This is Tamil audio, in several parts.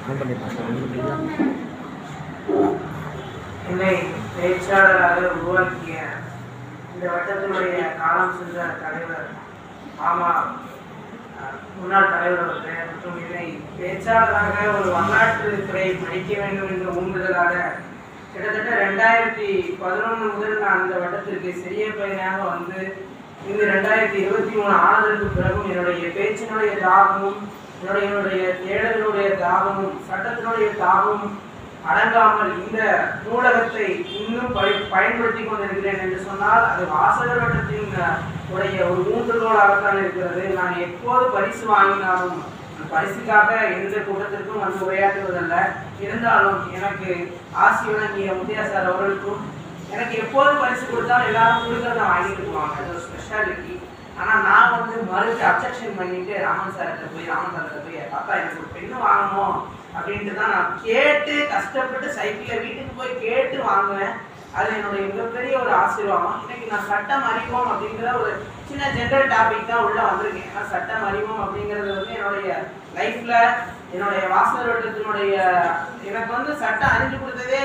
ஆன் பண்ணி பார்த்தேன் ஆன் பண்ணிங்களா என்னை பேச்சாளராக உருவாக்கிய இந்த வட்டத்தினுடைய காலம் சென்ற தலைவர் மாமா அஹ், முன்னாள் தலைவர் அவர்கள் மற்றும் என்னை பேச்சாளராக ஒரு வரலாற்று துறை படிக்க வேண்டும் என்ற உந்துதலாக கிட்டத்தட்ட ரெண்டாயிரத்தி பதினொன்று முதல் நான் இந்த வட்டத்திற்கு சிறிய பையனாக வந்து இந்த ரெண்டாயிரத்தி இருபத்தி மூணு ஆனதற்கு பிறகும் என்னுடைய பேச்சினுடைய தாகமும் என்னுடைய என்னுடைய தேடலினுடைய தாகமும் சட்டத்தினுடைய தாகமும் அடங்காமல் இந்த நூலகத்தை இன்னும் பய- பயன்படுத்தி கொண்டிருக்கிறேன் என்று சொன்னால் அது வாசகர் வட்டத்தின் அஹ், உடைய ஒரு ஊன்றுகோலாகத்தான் இருக்கிறது நான் எப்போது பரிசு வாங்கினாலும் அந்த பரிசுக்காக எந்த கூட்டத்திற்கும் வந்து உரையாற்றுவதல்ல இருந்தாலும் எனக்கு ஆசி வழங்கிய முத்தையா சார் அவர்களுக்கும் எனக்கு எப்போது பரிசு கொடுத்தாலும் எல்லாரும் கொடுக்கறத வாங்கிட்டு போவாங்க அது ஒரு ஸ்பெஷாலிட்டி ஆனால் நான் வந்து மறுத்து அப்செக்ஷன் பண்ணிட்டு ராமன் சார்கிட்ட போய் ராமன் சார்கிட்ட போய் அப்பா எனக்கு ஒரு பெண்ணு வாங்கணும் அப்படின்ட்டு தான் நான் கேட்டு கஷ்டப்பட்டு சைக்கிளில் வீட்டுக்கு போய் கேட்டு வாங்குவேன் அது என்னுடைய மிகப்பெரிய ஒரு ஆசீர்வாதம் இன்னைக்கு நான் சட்டம் அறிவோம் அப்படிங்கிற ஒரு சின்ன ஜென்ரல் டாபிக் தான் உள்ள வந்திருக்கேன் ஏன்னா சட்டம் அறிவோம் அப்படிங்கிறது வந்து என்னுடைய லைஃப்ல என்னுடைய வாசல் வட்டத்தினுடைய எனக்கு வந்து சட்டம் அறிஞ்சு கொடுத்ததே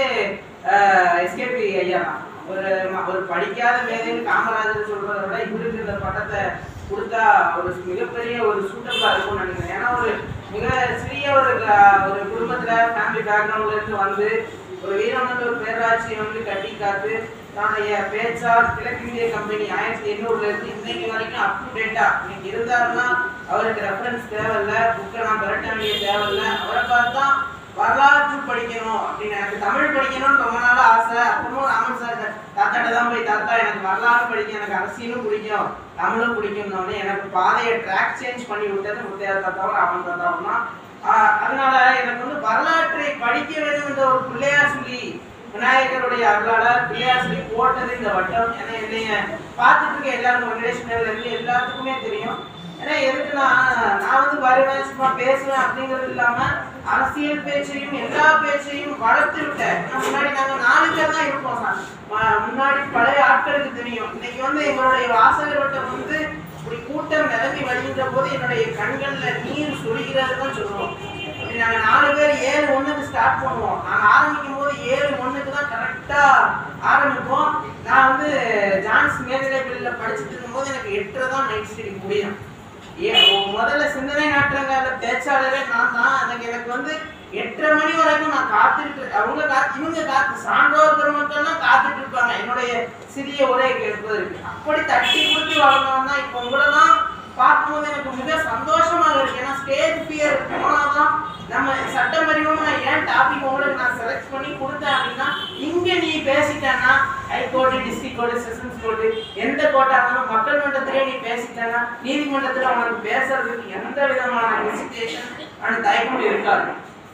எஸ்கேபி ஐயா தான் ஒரு ம- ஒரு படிக்காத மேதைன்னு காமராஜர் சொல்றதை விட இவருக்கு இந்த பட்டத்தை கொடுத்தா ஒரு மிகப்பெரிய ஒரு சூட்டபிளா இருக்கும்னு நினைக்கிறேன் ஏன்னா ஒரு மிக சிறிய ஒரு க- ஒரு குடும்பத்துல ஃபேமிலி பேக்ரவுண்ட்ல இருந்து வந்து ஒரு வீரமன்ற ஒரு பேராட்சியை வந்து கட்டி காத்து தன்னுடைய பேச்சார் கிழக்கிந்திய கம்பெனி ஆயிரத்தி எண்ணூறுல இருந்து இன்னைக்கு வரைக்கும் அப் டு டேட்டா இன்னைக்கு இருந்தாருன்னா அவருக்கு ரெஃபரன்ஸ் தேவையில்ல புக்கை நான் பெரட்ட வேண்டிய தேவையில்ல அவரை பார்த்தா வரலாற்று படிக்கணும் அப்படின்னு எனக்கு தமிழ் படிக்கணும்னு ரொம்ப நாள் ஆசை அப்புறமும் ராமன் சார் தாத்தாட்ட தான் போய் தாத்தா எனக்கு வரலாறு படிக்க எனக்கு அரசியலும் பிடிக்கும் தமிழும் பிடிக்கும்னு எனக்கு பாதையை ட்ராக் சேஞ்ச் பண்ணி விட்டது முத்தையா தாத்தாவும் ராமன் தாத்தாவும் தான் ஆஹ் அதனால எனக்கு வந்து வரலாற்றை படிக்க வேண்டும் என்ற ஒரு பிள்ளையார் சொல்லி விநாயகருடைய அருளால பிள்ளையார் சொல்லி போட்டது இந்த வட்டம் ஏன்னா என்னைய பார்த்துட்டு இருக்க எல்லாரும் வெங்கடேஸ்வரில் இருந்து எல்லாத்துக்குமே தெரியும் ஏன்னா எதுக்குன்னா நான் வந்து வருவேன் சும்மா பேசுவேன் அப்படிங்கிறது இல்லாம அரசியல் பேச்சையும் எல்லா பேச்சையும் வளர்த்து விட்டேன் ஏன்னா முன்னாடி நாங்க நாலு பேர் தான் இருப்போம் சார் ம- முன்னாடி பழைய ஆட்களுக்கு தெரியும் இன்னைக்கு வந்து எங்களுடைய வாசகர் வட்டம் வந்து இப்படி கூட்டம் நிரம்பி வழிகின்ற போது என்னுடைய கண்கள்ல நீர் சொரிகிறது தான் சொல்லுவோம் அப்படி நாங்க நாலு பேர் ஏழு ஒண்ணுக்கு ஸ்டார்ட் பண்ணுவோம் நாங்க ஆரம்பிக்கும் போது ஏழு ஒண்ணுக்கு தான் கரெக்டா ஆரம்பிப்போம் நான் வந்து ஜான்ஸ் மேல்நிலை பள்ளியில படிச்சுட்டு இருக்கும்போது எனக்கு எட்டரை தான் நைட் ஸ்டடி முடியும் ஏன் முதல்ல சிந்தனை நாட்டுறங்கால பேச்சாளரே நான் தான் எனக்கு எனக்கு வந்து எட்டரை மணி வரைக்கும் நான் காத்துட்டு அவங்க காத்து இவங்க காத்து சான்றோர் பெருமக்கள்லாம் காத்துட்டு இருப்பாங்க என்னுடைய சிறிய உரையை கேட்பதற்கு அப்படி தட்டி கொடுத்து வளர்ந்தவன் தான் இப்போ உங்களெல்லாம் பார்க்கும்போது எனக்கு மிக சந்தோஷமாக இருக்கு ஏன்னா ஸ்டேஜ் ஃபியர் போனாதான் நம்ம சட்டம் அறிவோம் நான் ஏன் டாபிக் உங்களுக்கு நான் செலக்ட் பண்ணி கொடுத்தேன் அப்படின்னா இங்க நீ பேசிட்டேன்னா high court district court sessions court எந்த கோர்ட்டா இருந்தாலும் மக்கள் மன்றத்திலே நீ பேசிட்டேன்னா நீதிமன்றத்துல உனக்கு பேசுறதுக்கு எந்த விதமான ஹெசிடேஷன் அந்த தயக்கம் இருக்காது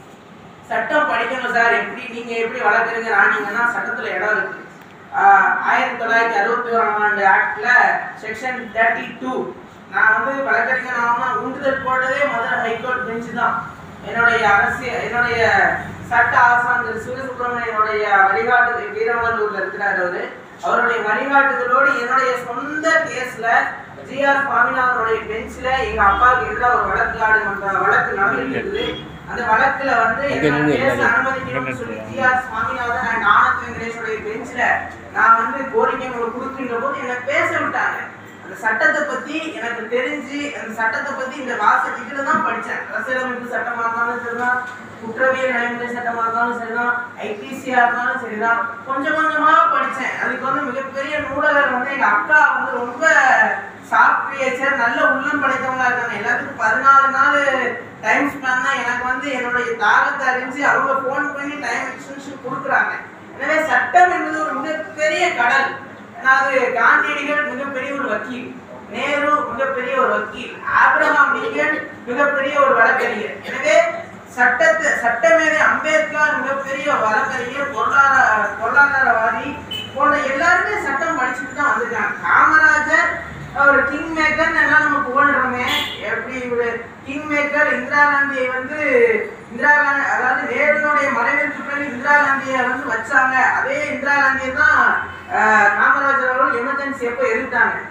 சட்டம் படிக்கணும் சார் எப்படி நீங்க எப்படி வளர்க்குறீங்க ஆனீங்கன்னா சட்டத்துல இடம் இருக்கு ஆஹ் ஆயிரத்தி தொள்ளாயிரத்தி அறுபத்தி ஓராம் ஆண்டு ஆக்ட்ல செக்ஷன் தேர்ட்டி டூ நான் வந்து வழக்கறிஞர் ஆகணும்னா உண்டுதல் போட்டதே மதுரை ஹைகோர்ட் பெஞ்ச் தான் என்னுடைய அரசியல் என்னுடைய சட்ட ஆசான் திரு சிவசுப்ரமணியனுடைய வழிகாட்டு வீரமல்லூர்ல இருக்கிறார் அவரு அவருடைய வழிகாட்டுதலோடு என்னுடைய சொந்த கேஸ்ல ஜிஆர் சுவாமிநாதனுடைய பெஞ்ச்ல எங்க அப்பாவுக்கு எதிராக ஒரு வழக்கு ஆடு வழக்கு நடந்துட்டு இருக்குது அந்த வழக்குல வந்து அங்க என்ன நின்னு பேச எல்லாரும் அனுமதிக்கணும்னு சொல்லி ஜிஆர் சுவாமிநாதன் அண்ட் ஆனந்த் வெங்கடேஷோடைய பெஞ்ச்ல நான் வந்து கோரிக்கை உங்களுக்கு கொடுக்கின்ற போது என்னை பேச விட்டாங்க அந்த சட்டத்தை பத்தி எனக்கு தெரிஞ்சு அந்த சட்டத்தை பத்தி இந்த வாச இதுல தான் படிச்சேன் அரசியலமைப்பு சட்டமா இருந்தாலும் சரிதான் குற்றவியல் நடைமுறை சட்டமா இருந்தாலும் சரிதான் ஐபிசியா இருந்தாலும் சரிதான் கொஞ்சம் கொஞ்சமா படிச்சேன் அதுக்கு வந்து மிகப்பெரிய நூலகர் வந்து எங்க அக்கா வந்து ரொம்ப சாஃப்ட் நேச்சர் நல்ல உள்ளம் படைத்தவங்களா இருக்காங்க எல்லாத்துக்கும் பதினாலு நாள் டைம் ஸ்பேன் தான் எனக்கு வந்து என்னுடைய தாகத்தை அறிஞ்சு அவங்க ஃபோன் பண்ணி டைம் எக்ஸ்டென்ஷன் கொடுக்குறாங்க எனவே சட்டம் என்பது ஒரு மிகப்பெரிய கடல் அதாவது காந்தியடிகள் மிகப்பெரிய ஒரு வக்கீல் நேரு மிகப்பெரிய ஒரு வக்கீல் ஆப்ரஹாம் லிங்கன் மிகப்பெரிய ஒரு வழக்கறிஞர் எனவே சட்டத்தை சட்டமேதை அம்பேத்கர் மிகப்பெரிய வழக்கறிஞர் பொருளாதார பொருளாதாரவாதி போன்ற எல்லாருமே சட்டம் படிச்சுட்டு தான் வந்திருக்காங்க காமராஜர் ஒரு கிங் மேக்கர் எல்லாம் நம்ம புகழ்றோமே எப்படி ஒரு கிங் மேக்கர் இந்திரா காந்தியை வந்து இந்திரா காந்தி அதாவது நேருனுடைய மறைவிற்கு பிறகு இந்திரா காந்தியை வந்து வச்சாங்க அதே இந்திரா காந்தியை தான் ஆஹ், காமராஜர் அவர்கள் எமர்ஜென்சி எப்போ எதிர்த்தாங்க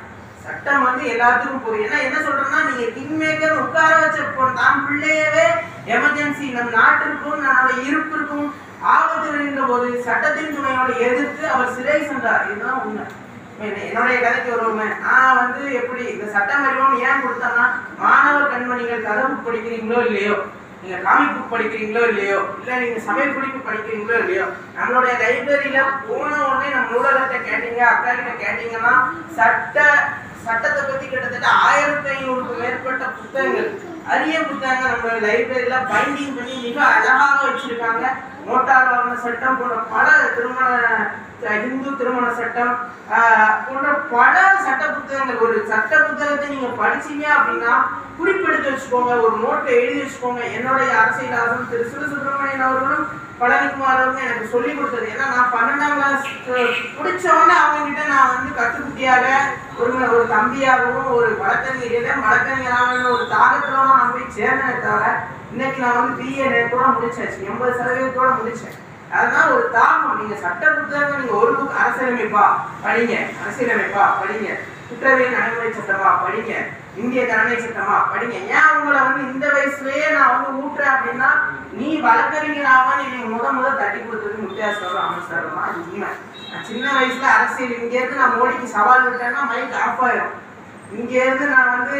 சட்டம் வந்து எல்லாத்துக்கும் புரியும் ஏன்னா என்ன சொல்றேன்னா நீங்க கிங் மேக்கர் உட்கார வச்ச பொ- தான் பிள்ளையவே எமர்ஜென்சி நம் நாட்டிற்கும் நம்முடைய இருப்பிற்கும் ஆபத்து வருகின்ற போது சட்டத்தின் துணையோடு எதிர்த்து அவர் சிறை சென்றார் இதுதான் உண்மை என்ன- என்னுடைய கதைக்கு வருவோமே நான் வந்து எப்படி இந்த சட்டம் அறிவோம் ஏன் கொடுத்தேன்னா மாணவ கண்மணிகள் கதை புக் படிக்கிறீங்களோ இல்லையோ நீங்க காமிக் புக் படிக்கிறீங்களோ இல்லையோ இல்ல நீங்க சமையல் குறிப்பு படிக்கிறீங்களோ இல்லையோ நம்மளுடைய லைப்ரரியில போன உடனே நம்ம நூலகத்தை கேட்டீங்க அக்கா கிட்ட கேட்டீங்கன்னா சட்ட சட்டத்தை பத்தி கிட்டத்தட்ட ஆயிரத்தி ஐநூறுக்கு மேற்பட்ட புத்தகங்கள் அரிய புத்தகங்கள் நம்மளுடைய லைப்ரரியில பைண்டிங் பண்ணி மிக அழகாக வச்சிருக்காங்க மோட்டார் வாகன சட்டம் போன்ற பல திருமண அஹ், இந்து திருமண சட்டம் ஆஹ், போன்ற பல சட்ட புத்தகங்கள் ஒரு சட்ட புத்தகத்தை நீங்க படிச்சீங்க அப்படின்னா குறிப்பெடுத்து வச்சுக்கோங்க ஒரு நோட்டை எழுதி வச்சுக்கோங்க என்னுடைய அரசியல் ஆசனம் திரு சிவ சுப்பிரமணியன் அவர்களும் பழனிக்குமார் அவர்களும் எனக்கு சொல்லி கொடுத்தது ஏன்னா நான் பன்னெண்டாம் கிளாஸ் முடிச்ச உடனே அவங்க கிட்ட நான் வந்து கத்துக்குட்டியாக ஒரு ஒரு தம்பியாகவும் ஒரு வழக்கறிஞர் வழக்கறிஞராக ஒரு தாகத்துல தான் நான் போய் சேர்ந்தேனே தவிர இன்னைக்கு நான் வந்து பிஏ நேரத்தோட முடிச்சாச்சு எண்பது சதவீதத்தோட முடிச்சேன் அதனால ஒரு தாகம் நீங்க சட்ட புத்தகங்கள் நீங்க ஒரு புக் அரசியலமைப்பா படிங்க அரசியலமைப்பா படிங்க குற்றவியல் நடைமுறை சட்டமா படிங்க இந்திய தண்டனை சட்டமா படிங்க ஏன் உங்களை வந்து இந்த வயசுலயே நான் வந்து ஊட்டுறேன் அப்படின்னா நீ வழக்கறிஞராக நீ முத முத தட்டி கொடுத்தது முத்தியாசம் அமைச்சர் தான் உண்மை நான் சின்ன வயசுல அரசியல் இங்க இருந்து நான் மோடிக்கு சவால் விட்டேன்னா மைக் ஆஃப் ஆயிரும் இங்க இருந்து நான் வந்து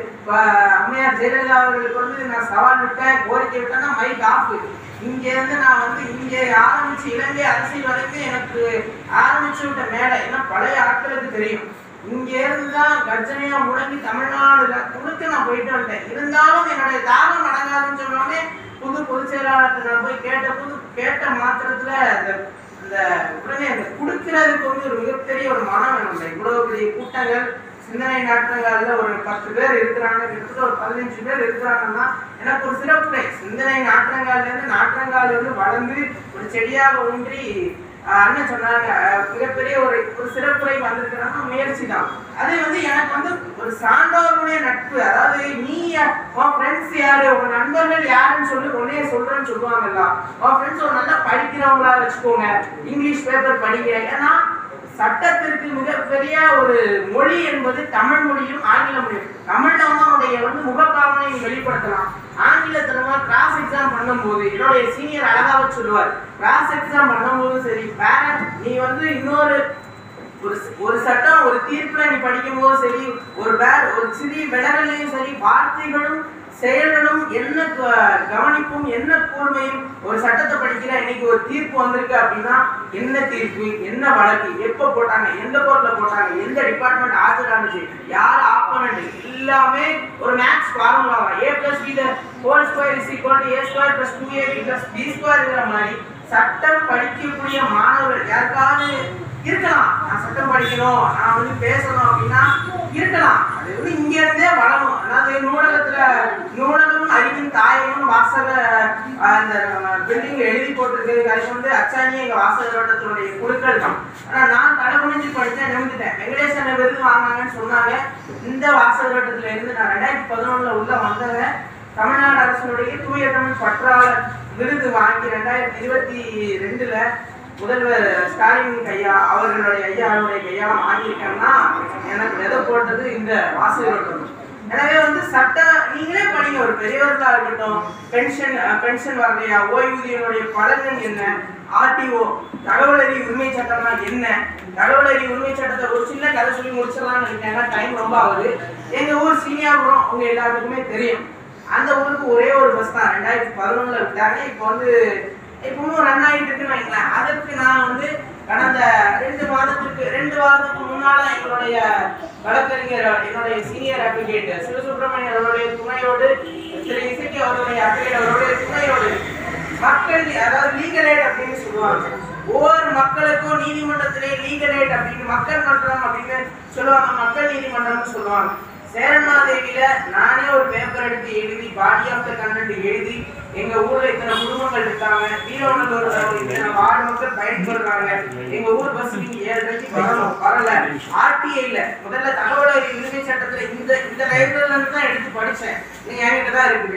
ப- அம்மையார் ஜெயலலிதா அவர்களுக்கு வந்து நான் சவால் விட்டேன் கோரிக்கை விட்டேன்னா மைக் ஆஃப் இங்க இருந்து நான் வந்து இங்க ஆரம்பிச்சு இலங்கை அரசியல் வரைக்கும் எனக்கு ஆரம்பிச்சு விட்ட மேடை ஏன்னா பழைய ஆட்களுக்கு தெரியும் இங்க இருந்து தான் கர்ஜனையா முழங்கி தமிழ்நாடுல முழுக்க நான் போயிட்டு வந்துட்டேன் இருந்தாலும் என்னுடைய தாகம் அடங்காதுன்னு சொன்னோடனே புது பொதுச் செயலாளர்கிட்ட நான் போய் கேட்ட புது கேட்ட மாத்திரத்துல அந்த அந்த உடனே அந்த கொடுக்கறதுக்கு வந்து ஒரு மிகப்பெரிய ஒரு மனம் வேணும் இவ்வளவு பெரிய கூட்டங்கள் சிந்தனை நாட்டங்கள்ல ஒரு பத்து பேர் இருக்கிறாங்க கிட்டத்தட்ட ஒரு பதினஞ்சு பேர் இருக்கிறாங்கன்னா எனக்கு ஒரு சிறப்புரை சிந்தனை நாற்றங்கால்ல இருந்து நாற்றங்கால் வந்து வளர்ந்து ஒரு செடியாக ஊன்றி ஆஹ், அண்ணன் சொன்னாங்க ஆஹ், மிகப்பெரிய ஒரு ஒரு சிறப்புரை வந்திருக்கிறாங்க முயற்சி தான் அது வந்து எனக்கு வந்து ஒரு சான்றோர்களுடைய நட்பு அதாவது நீ யா- உன் ஃப்ரெண்ட்ஸ் யாரு உங்க நண்பர்கள் யாருன்னு சொல்லி உடனே சொல்றேன்னு சொல்லுவாங்கல்ல உன் ஃப்ரெண்ட்ஸ் ஒரு நல்லா படிக்கிறவங்களா வச்சுக்கோங்க இங்கிலீஷ் பேப்பர் படிங்க ஏன்னா சட்டத்திற்கு மிகப்பெரிய ஒரு மொழி என்பது தமிழ் மொழியும் ஆங்கில மொழியும் தமிழ்ல வந்து அவனுடைய வந்து முகப்பாவனையை வெளிப்படுத்தலாம் ஆங்கிலத்துல தான் கிராஸ் எக்ஸாம் பண்ணும்போது என்னுடைய சீனியர் அழகாக சொல்லுவார் கிராஸ் எக்ஸாம் பண்ணும்போது சரி வேற நீ வந்து இன்னொரு ஒரு ஒரு சட்டம் ஒரு தீர்ப்புல நீ படிக்கும் போது சரி ஒரு வேற ஒரு சிறிய விலகலையும் சரி வார்த்தைகளும் செயல்களும் என்ன க- கவனிப்பும் என்ன கூர்மையும் ஒரு சட்டத்தை படிக்கிற இன்னைக்கு ஒரு தீர்ப்பு வந்திருக்கு அப்படின்னா என்ன தீர்ப்பு என்ன வழக்கு எப்ப போட்டாங்க எந்த கோர்ட்ல போட்டாங்க எந்த டிபார்ட்மெண்ட் ஆஜரானுச்சு யார் ஆப்போனண்ட் எல்லாமே ஒரு maths formula A plus B whole square is equal to A square plus two A B plus B ஸ்கொயர்ங்கிற மாதிரி சட்டம் படிக்கக்கூடிய மாணவர்கள் யாருக்காவது இருக்கலாம் நான் சட்டம் படிக்கணும் நான் வந்து பேசணும் அப்படின்னா இருக்கலாம் அது வந்து இங்க இருந்தே வளரும் அதாவது நூலகத்துல நூலகம் அறிவின் தாயகம் வாசக அஹ், அந்த பில்டிங்ல எழுதி போட்டிருக்கிறது அது வந்து அச்சாணி எங்க வாசக வட்டத்தினுடைய குழுக்கள் தான் ஆனா நான் தலை குனிஞ்சு படிச்சேன் நிமிந்துட்டேன் வெங்கடேசன் விருது வாங்கினாங்கன்னு சொன்னாங்க இந்த வாசக வட்டத்துல இருந்து நான் ரெண்டாயிரத்தி பதினொன்னுல உள்ள வந்தவன் தமிழ்நாடு அரசினுடைய தூய தமிழ் பற்றாளர் விருது வாங்கி ரெண்டாயிரத்தி இருபத்தி ரெண்டுல முதல்வர் ஸ்டாலின் ஐயா அவர்களுடைய ஐயாவுடைய கையால் வாங்கியிருக்கேன்னா எனக்கு விதை போட்டது இந்த வாசகர்கள் எனவே வந்து சட்ட நீங்களே படிங்க ஒரு பெரியவர்களா இருக்கட்டும் பென்ஷன் பென்ஷன் வரலையா ஓய்வூதியனுடைய பலன்கள் என்ன ஆர்டிஓ தகவல் அறிவு உரிமை சட்டம்னா என்ன தகவல் அறிவு உரிமை சட்டத்தை ஒரு சின்ன கதை சொல்லி முடிச்சிடலாம்னு இருக்கேன் ஏன்னா டைம் ரொம்ப ஆகுது எங்க ஊர் சீனியாபுரம் உங்க எல்லாத்துக்குமே தெரியும் அந்த ஊருக்கு ஒரே ஒரு பஸ் தான் ரெண்டாயிரத்தி பதினொன்னுல விட்டாங்க இப்போ வந்து இப்பவும் ரன் ஆகிட்டு இருக்குன்னு வைங்களேன் அதற்கு நான் வந்து கடந்த ரெண்டு மாதத்துக்கு ரெண்டு வாரத்துக்கு முன்னால எங்களுடைய வழக்கறிஞர் என்னுடைய சீனியர் அட்வொகேட் சிவசுப்பிரமணியன் அவருடைய துணையோடு திரு இசைக்கு அவருடைய அட்வொகேட் அவருடைய துணையோடு மக்கள் அதாவது லீகல் எய்ட் அப்படின்னு சொல்லுவாங்க ஒவ்வொரு மக்களுக்கும் நீதிமன்றத்திலே லீகல் எய்ட் அப்படின்னு மக்கள் மன்றம் அப்படின்னு சொல்லுவாங்க மக்கள் நீதிமன்றம்னு சொல்லுவாங்க சேரன்மாதேவியில நானே ஒரு பேப்பர் எடுத்து எழுதி பாடி ஆஃப் த கண்டென்ட் எழுதி எங்க ஊர்ல இத்தனை குடும்பங்கள் இருக்காங்க வீரவனூர் இத்தனை வார்டு மக்கள் பயன்படுறாங்க எங்க ஊர் பஸ் நீங்க ஏழரைக்கு வரணும் வரல ஆர்டிஐல முதல்ல தகவல் அறிவு உரிமை சட்டத்துல இந்த இந்த லைப்ரரில இருந்து தான் எடுத்து படிச்சேன் நீங்க என்கிட்ட தான் இருக்குது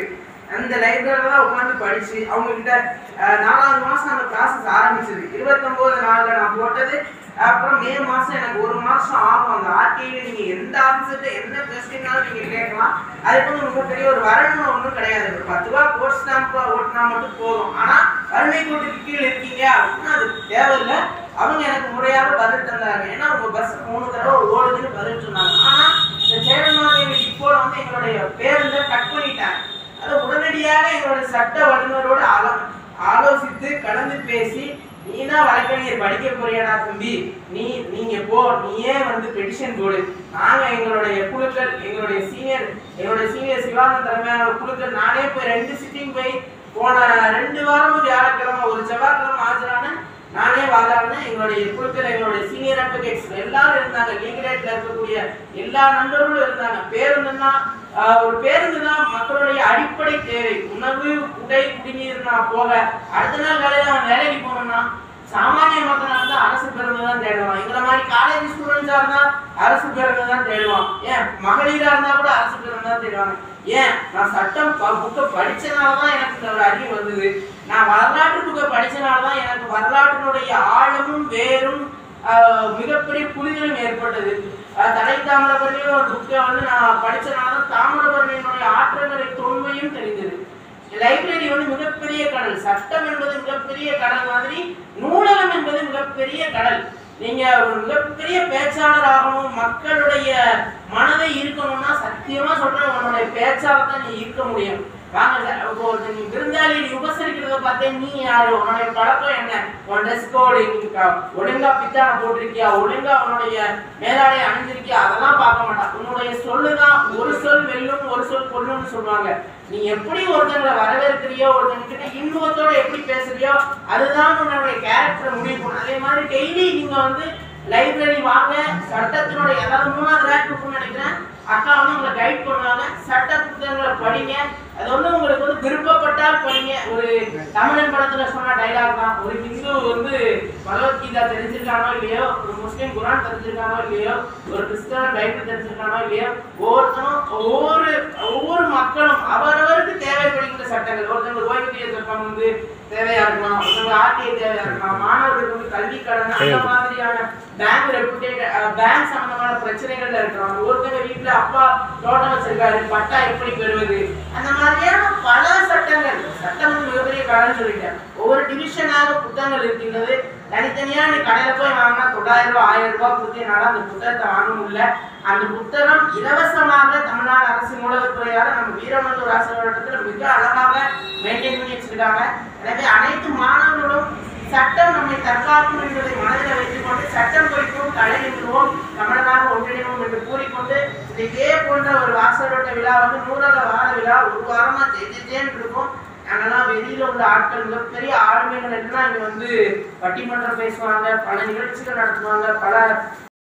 அந்த லைப்ரரியில தான் உட்காந்து படிச்சு அவங்க கிட்ட அஹ், நாலாவது மாசம் அந்த ப்ராசஸ் ஆரம்பிச்சது இருபத்தொன்பது நாள்ல நான் போட்டது அப்புறம் மே மாசம் எனக்கு ஒரு மாசம் ஆகும் அந்த ஆர்டிஐல நீங்க எந்த ஆஃபீஸர்கிட்ட எந்த கொஸ்டின்னாலும் நீங்க கேட்கலாம் அதுக்கு வந்து ரொம்ப பெரிய ஒரு வரணும்னு ஒன்றும் கிடையாது ஒரு பத்து ரூபா போஸ்ட் ஸ்டாம்ப் ஓட்டினா மட்டும் போதும் ஆனா வறுமை கோட்டுக்கு கீழே இருக்கீங்க அப்படின்னா அது தேவையில்லை அவங்க எனக்கு முறையாக பதில் தந்தாங்க ஏன்னா உங்க பஸ் மூணு தடவை ஓடுதுன்னு பதில் சொன்னாங்க ஆனா இந்த சேரன்மாதேவி இப்போ வந்து எங்களுடைய பேருந்தை கட் பண்ணிட்டாங்க அதை உடனடியாக எங்களுடைய சட்ட வல்லுநரோடு ஆலோ ஆலோசித்து கலந்து பேசி நீ தான் வழக்கறிஞர் படிக்க போறியாடா தம்பி நீ நீங்க போ நீயே வந்து பெட்டிஷன் போடு நாங்க எங்களுடைய குழுக்கள் எங்களுடைய சீனியர் எங்களுடைய சீனியர் சிவானந்த தலைமையான குழுக்கள் நானே போய் ரெண்டு சிட்டிங் போய் போன ரெண்டு வாரமும் வியாழக்கிழமை ஒரு செவ்வாய்க்கிழமை ஆஜரான நானே வாதாடினேன் எங்களுடைய குழுக்கள் எங்களுடைய சீனியர் அட்வொகேட்ஸ் எல்லாரும் இருந்தாங்க லீகலேட்ல இருக்கக்கூடிய எல்லா நண்பர்களும் இருந்தாங்க பேருந்துன்னா ஆஹ், ஒரு பேருந்துனா மக்களுடைய அடிப்படை தேவை உணவு உடை குடிநீர் நான் போக அடுத்த நாள் காலையில அவன் வேலைக்கு போகணும்னா சாமானிய மக்களாக இருந்தா அரசு பேருந்து தான் தேடுவான் எங்களை மாதிரி காலேஜ் ஸ்டூடெண்ட்ஸா இருந்தா அரசு பேருந்து தான் தேடுவான் ஏன் மகளிரா இருந்தா கூட அரசு பேருந்து தான் தேடுவாங்க ஏன் நான் சட்டம் புக்கை படிச்சனால தான் எனக்கு இந்த ஒரு அறிவு வந்தது நான் வரலாற்று புக்கை படிச்சனால தான் எனக்கு வரலாற்றினுடைய ஆழமும் வேரும் ஆஹ், மிகப்பெரிய புரிதலும் ஏற்பட்டது ஆஹ், தலை தாமிரபரணியும் ஒரு புக்கை வந்து நான் படிச்சனால தான் தாமிரபரணியினுடைய ஆற்றல்களை தொன்மையும் தெரிந்தது லைப்ரரி வந்து மிகப்பெரிய கடல் சட்டம் என்பது மிகப்பெரிய கடல் மாதிரி நூலகம் என்பது மிகப்பெரிய கடல் நீங்க ஒரு மிகப்பெரிய பேச்சாளர் ஆகணும் மக்களுடைய மனதை இருக்கணும்னா சத்தியமா சொல்றேன் உன்னுடைய பேச்சாளர் தான் நீ இருக்க முடியும் வாங்க சார் இப்போ ஒரு நீ விருந்தாளி நீ உபசரிக்கிறத பார்த்தே நீ யாரு உன்னுடைய பழக்கம் என்ன உன் ட்ரெஸ் கோடு ஒழுங்கா பித்தான போட்டிருக்கியா ஒழுங்கா உன்னுடைய மேலாடை அணிஞ்சிருக்கியா அதெல்லாம் பார்க்க மாட்டான் உன்னுடைய சொல்லுதான் ஒரு சொல் வெல்லும் ஒரு சொல் கொல்லும்னு சொல்லுவாங்க நீ எப்படி ஒருத்தங்களை வரவேற்கிறியோ ஒருத்தங்க கிட்ட இன்பத்தோட எப்படி பேசுறியோ அதுதான் உன்னுடைய கேரக்டரை முடிவு பண்ணும் அதே மாதிரி டெய்லி நீங்க வந்து லைப்ரரி வாங்க சட்டத்தினுடைய அதாவது மூணாவது ரேக் இருக்குன்னு நினைக்கிறேன் அக்கா வந்து உங்களை கைட் பண்ணுவாங்க சட்ட புத்தகங்களை படிங்க அது வந்து உங்களுக்கு வந்து விருப்பப்பட்டால் படிங்க ஒரு தமிழன் படத்துல சொன்ன டைலாக் தான் ஒரு ஹிந்து வந்து பகவத்கீதா தெரிஞ்சிருக்கானோ இல்லையோ ஒரு முஸ்லீம் குரான் தெரிஞ்சிருக்கானோ இல்லையோ ஒரு கிறிஸ்தவன் பைபிள் தெரிஞ்சிருக்கானோ இல்லையோ ஒவ்வொருத்தரும் ஒவ்வொரு ஒவ்வொரு மக்களும் அவரவருக்கு தேவைப்படுகின்ற சட்டங்கள் ஒருத்தவங்க ஓய்வூதிய சட்டம் வந்து தேவையா இருக்கலாம் ஒருத்தவங்க ஆர்டிஐ தேவையா இருக்கலாம் மாணவர்களுக்கு வந்து கல்வி கடன் அந்த மாதிரியான பேங்க் ரெப்புடேட் பேங்க் சம்பந்தமான பிரச்சனைகள்ல இருக்கலாம் ஒருத்தங்க வீட்டுல அப்பா தோட்டம் வச்சிருக்காரு பட்டா எப்படி பெறுவது அந்த மாதிரியான பல சட்டங்கள் சட்டம் வந்து மிகப்பெரிய கடன் சொல்லிட்டேன் ஒவ்வொரு டிவிஷனாக புத்தகங்கள் இருக்கின்றது தனித்தனியா நீ கடையில போய் வாங்கினா தொள்ளாயிரம் ரூபாய் ஆயிரம் ரூபாய் கொடுத்து என்னால அந்த புத்தகத்தை வாங்க முடியல அந்த புத்தகம் இலவசமாக தமிழ்நாடு அரசு நூலகத்துறையால நம்ம வீரமந்தூர் ஆசிரியர் மிக அழகாக மெயின்டைன் பண்ணி வச்சிருக்காங்க எனவே அனைத்து மாணவர்களும் சட்டம் நம்மை தற்காக்கும் என்பதை மனதில் வைத்துக் கொண்டு சட்டம் குறிப்போம் தலை நிறுவோம் தமிழனாக ஒன்றிணைவோம் என்று கூறிக்கொண்டு இந்த இதே போன்ற ஒரு வாசலோட்ட விழா வந்து நூலக வார விழா ஒரு வாரமா ஜெயிச்சேன்னு இருக்கும் நாங்கெல்லாம் வெளியில உள்ள ஆட்கள் மிகப்பெரிய ஆளுமைகள் எல்லாம் இங்க வந்து பட்டிமன்றம் பேசுவாங்க பல நிகழ்ச்சிகள் நடத்துவாங்க பல